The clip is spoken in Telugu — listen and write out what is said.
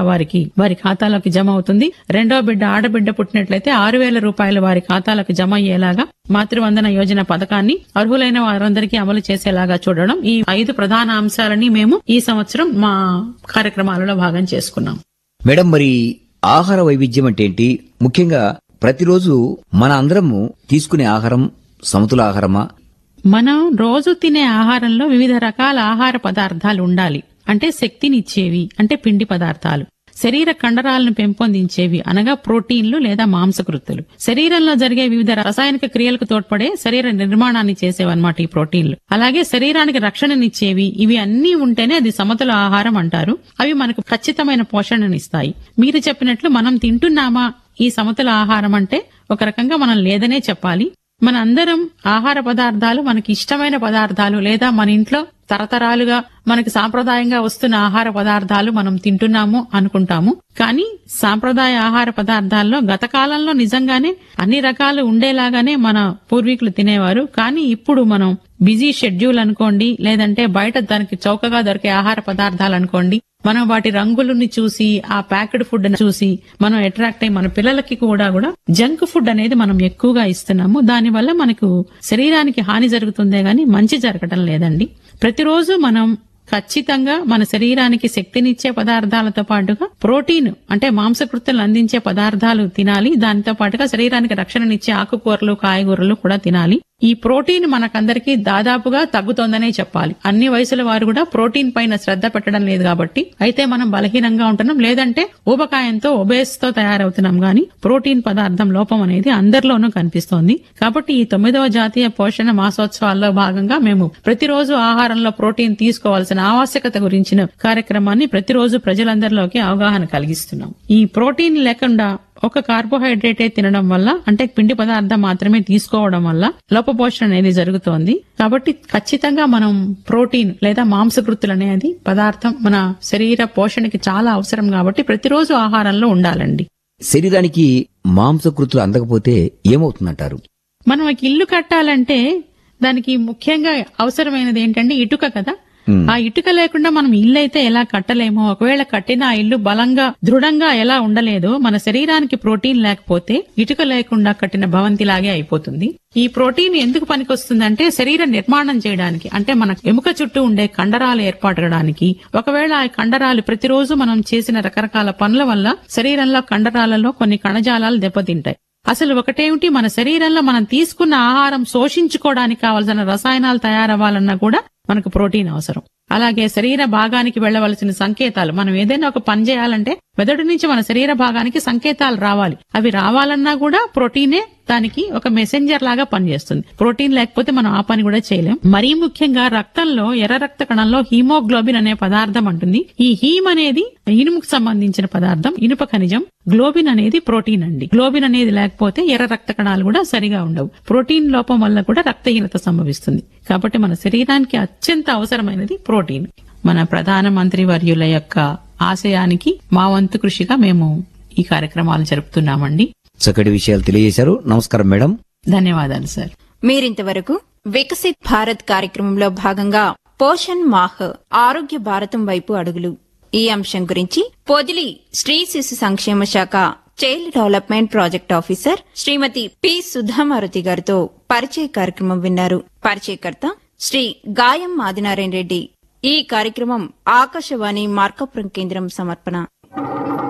వారికి వారి ఖాతాలోకి జమ అవుతుంది రెండో బిడ్డ ఆడబిడ్డ పుట్టినట్లయితే ఆరు వేల రూపాయలు వారి ఖాతాలకు జమ అయ్యేలాగా మాతృవందన యోజన పథకాన్ని అర్హులైన వారందరికీ అమలు చేసేలాగా చూడడం ఈ ఐదు ప్రధాన అంశాలని మేము ఈ సంవత్సరం మా కార్యక్రమాలలో భాగం చేసుకున్నాం మేడం మరి ఆహార వైవిధ్యం అంటే ఏంటి ముఖ్యంగా ప్రతిరోజు మన అందరము తీసుకునే ఆహారం సమతుల ఆహారమా మనం రోజు తినే ఆహారంలో వివిధ రకాల ఆహార పదార్థాలు ఉండాలి అంటే శక్తినిచ్చేవి అంటే పిండి పదార్థాలు శరీర కండరాలను పెంపొందించేవి అనగా ప్రోటీన్లు లేదా మాంసకృత్తులు శరీరంలో జరిగే వివిధ రసాయనిక క్రియలకు తోడ్పడే శరీర నిర్మాణాన్ని చేసేవన్నమాట ఈ ప్రోటీన్లు అలాగే శరీరానికి రక్షణనిచ్చేవి ఇవి అన్నీ ఉంటేనే అది సమతుల ఆహారం అంటారు అవి మనకు ఖచ్చితమైన పోషణనిస్తాయి మీరు చెప్పినట్లు మనం తింటున్నామా ఈ సమతుల ఆహారం అంటే ఒక రకంగా మనం లేదనే చెప్పాలి మన అందరం ఆహార పదార్థాలు మనకి ఇష్టమైన పదార్థాలు లేదా మన ఇంట్లో తరతరాలుగా మనకి సాంప్రదాయంగా వస్తున్న ఆహార పదార్థాలు మనం తింటున్నాము అనుకుంటాము కానీ సాంప్రదాయ ఆహార పదార్థాల్లో గత కాలంలో నిజంగానే అన్ని రకాలు ఉండేలాగానే మన పూర్వీకులు తినేవారు కానీ ఇప్పుడు మనం బిజీ షెడ్యూల్ అనుకోండి లేదంటే బయట దానికి చౌకగా దొరికే ఆహార పదార్థాలు అనుకోండి మనం వాటి రంగులని చూసి ఆ ప్యాక్డ్ ఫుడ్ చూసి మనం అట్రాక్ట్ అయ్యి మన పిల్లలకి కూడా కూడా జంక్ ఫుడ్ అనేది మనం ఎక్కువగా ఇస్తున్నాము దానివల్ల మనకు శరీరానికి హాని జరుగుతుందే గాని మంచి జరగటం లేదండి ప్రతిరోజు మనం ఖచ్చితంగా మన శరీరానికి శక్తినిచ్చే పదార్థాలతో పాటుగా ప్రోటీన్ అంటే మాంసకృత్తులు అందించే పదార్థాలు తినాలి దానితో పాటుగా శరీరానికి రక్షణనిచ్చే ఆకుకూరలు కాయగూరలు కూడా తినాలి ఈ ప్రోటీన్ మనకందరికీ దాదాపుగా తగ్గుతోందనే చెప్పాలి అన్ని వయసుల వారు కూడా ప్రోటీన్ పైన శ్రద్ధ పెట్టడం లేదు కాబట్టి అయితే మనం బలహీనంగా ఉంటున్నాం లేదంటే ఊబకాయంతో ఒబేస్ తో తయారవుతున్నాం గాని ప్రోటీన్ పదార్థం లోపం అనేది అందరిలోనూ కనిపిస్తోంది కాబట్టి ఈ తొమ్మిదవ జాతీయ పోషణ మాసోత్సవాల్లో భాగంగా మేము ప్రతిరోజు ఆహారంలో ప్రోటీన్ తీసుకోవాల్సిన ఆవశ్యకత గురించిన కార్యక్రమాన్ని ప్రతిరోజు ప్రజలందరిలోకి అవగాహన కలిగిస్తున్నాం ఈ ప్రోటీన్ లేకుండా ఒక కార్బోహైడ్రేటే తినడం వల్ల అంటే పిండి పదార్థం మాత్రమే తీసుకోవడం వల్ల లోపపోషణ అనేది జరుగుతోంది కాబట్టి ఖచ్చితంగా మనం ప్రోటీన్ లేదా మాంసకృతులు అనేది పదార్థం మన శరీర పోషణకి చాలా అవసరం కాబట్టి ప్రతిరోజు ఆహారంలో ఉండాలండి శరీరానికి మాంసకృతులు అందకపోతే ఏమవుతుందంటారు మనం ఒక ఇల్లు కట్టాలంటే దానికి ముఖ్యంగా అవసరమైనది ఏంటంటే ఇటుక కదా మ్మ్. ఆ ఇటుక లేకుండా మనం ఇల్లు అయితే ఎలా కట్టలేమో ఒకవేళ కట్టిన ఆ ఇల్లు బలంగా దృఢంగా ఎలా ఉండలేదో మన శరీరానికి ప్రోటీన్ లేకపోతే ఇటుక లేకుండా కట్టిన భవంతిలాగే అయిపోతుంది ఈ ప్రోటీన్ ఎందుకు పనికొస్తుందంటే శరీర నిర్మాణం చేయడానికి అంటే మన ఎముక చుట్టూ ఉండే కండరాలు ఏర్పడడానికి ఒకవేళ ఆ కండరాలు ప్రతిరోజు మనం చేసిన రకరకాల పనుల వల్ల శరీరంలో కండరాలలో కొన్ని కణజాలాలు దెబ్బతింటాయి అసలు ఒకటేమిటి మన శరీరంలో మనం తీసుకున్న ఆహారం శోషించుకోవడానికి కావలసిన రసాయనాలు తయారవ్వాలన్నా కూడా మనకు ప్రోటీన్ అవసరం అలాగే శరీర భాగానికి వెళ్ళవలసిన సంకేతాలు మనం ఏదైనా ఒక పని చేయాలంటే మెదడు నుంచి మన శరీర భాగానికి సంకేతాలు రావాలి అవి రావాలన్నా కూడా ప్రోటీనే దానికి ఒక మెసెంజర్ లాగా పనిచేస్తుంది ప్రోటీన్ లేకపోతే మనం ఆ పని కూడా చేయలేం మరీ ముఖ్యంగా రక్తంలో ఎర్ర రక్త కణంలో హీమోగ్లోబిన్ అనే పదార్థం ఉంటుంది ఈ హీమ్ అనేది ఇనుముకు సంబంధించిన పదార్థం ఇనుప ఖనిజం గ్లోబిన్ అనేది ప్రోటీన్ అండి గ్లోబిన్ అనేది లేకపోతే ఎర్ర రక్త కణాలు కూడా సరిగా ఉండవు ప్రోటీన్ లోపం వల్ల కూడా రక్తహీనత సంభవిస్తుంది కాబట్టి మన శరీరానికి అత్యంత అవసరమైనది ప్రోటీన్ మన ప్రధాన మంత్రి వర్యుల యొక్క ఆశయానికి మా వంతు కృషిగా మేము ఈ కార్యక్రమాలు జరుపుతున్నామండి చక్కటి విషయాలు తెలియజేశారు నమస్కారం మేడం ధన్యవాదాలు సార్ మీరింతవరకు వికసిత్ భారత్ కార్యక్రమంలో భాగంగా పోషణ్ మాహ్ ఆరోగ్య భారతం వైపు అడుగులు ఈ అంశం గురించి పొదిలి స్త్రీ శిశు సంక్షేమ శాఖ చైల్డ్ డెవలప్మెంట్ ప్రాజెక్ట్ ఆఫీసర్ శ్రీమతి పి సుధామారుతి గారితో పరిచయ కార్యక్రమం విన్నారు పరిచయకర్త శ్రీ గాయం ఆదినారాయణ రెడ్డి ఈ కార్యక్రమం ఆకాశవాణి మార్కపురం కేంద్రం సమర్పణ